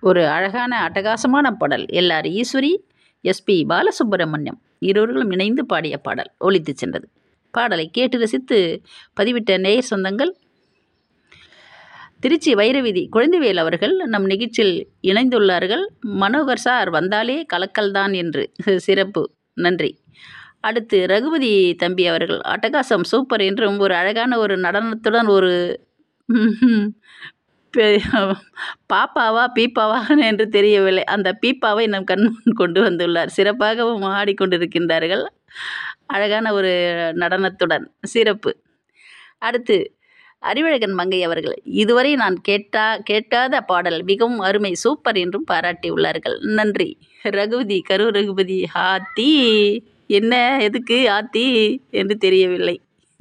ஒரு அழகான அட்டகாசமான பாடல் எல்ஆர் ஈஸ்வரி எஸ்பி பாலசுப்ரமணியம் இருவர்களும் இணைந்து பாடிய பாடல் ஒலித்து சென்றது பாடலை கேட்டு ரசித்து பதிவிட்ட நேயர் சொந்தங்கள் திருச்சி வைரவீதி குழந்தைவேல் அவர்கள் நம் நிகழ்ச்சியில் இணைந்துள்ளார்கள் மனோகர் சார் வந்தாலே கலக்கல்தான் என்று சிறப்பு நன்றி அடுத்து ரகுபதி தம்பி அவர்கள் அட்டகாசம் சூப்பர் என்றும் ஒரு அழகான ஒரு நடனத்துடன் ஒரு பாப்பாவா பீப்பாவா என்று தெரியவில்லை அந்த பீப்பாவை நம் கண்முன் கொண்டு வந்துள்ளார் சிறப்பாகவும் ஆடிக்கொண்டிருக்கின்றார்கள் அழகான ஒரு நடனத்துடன் சிறப்பு அடுத்து அறிவழகன் மங்கை அவர்கள் இதுவரை நான் கேட்டா கேட்காத பாடல் மிகவும் அருமை சூப்பர் என்றும் பாராட்டியுள்ளார்கள் நன்றி ரகுபதி கரு ரகுபதி ஆத்தி என்ன எதுக்கு ஆத்தி என்று தெரியவில்லை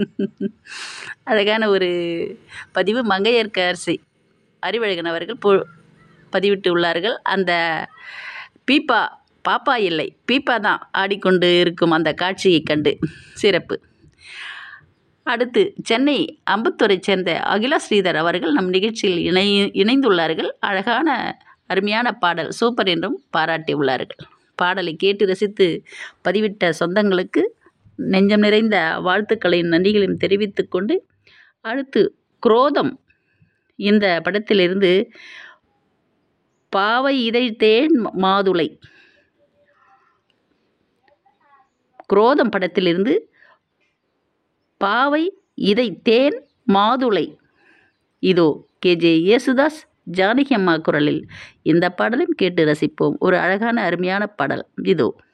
அழகான ஒரு பதிவு மங்கையர்க்க அரசி அறிவழகன் அவர்கள் போ பதிவிட்டு உள்ளார்கள் அந்த பீப்பா பாப்பா இல்லை பீப்பா தான் ஆடிக்கொண்டு இருக்கும் அந்த காட்சியை கண்டு சிறப்பு அடுத்து சென்னை அம்பத்தூரை சேர்ந்த அகிலா ஸ்ரீதர் அவர்கள் நம் நிகழ்ச்சியில் இணை இணைந்துள்ளார்கள் அழகான அருமையான பாடல் சூப்பர் என்றும் பாராட்டியுள்ளார்கள் பாடலை கேட்டு ரசித்து பதிவிட்ட சொந்தங்களுக்கு நெஞ்சம் நிறைந்த வாழ்த்துக்களையும் நன்றிகளையும் தெரிவித்து கொண்டு அடுத்து குரோதம் இந்த படத்திலிருந்து பாவை இதழ்தேன் மாதுளை குரோதம் படத்திலிருந்து பாவை இதை தேன் மாதுளை இதோ கேஜே யேசுதாஸ் ஜானகி அம்மா குரலில் இந்த பாடலையும் கேட்டு ரசிப்போம் ஒரு அழகான அருமையான பாடல் இதோ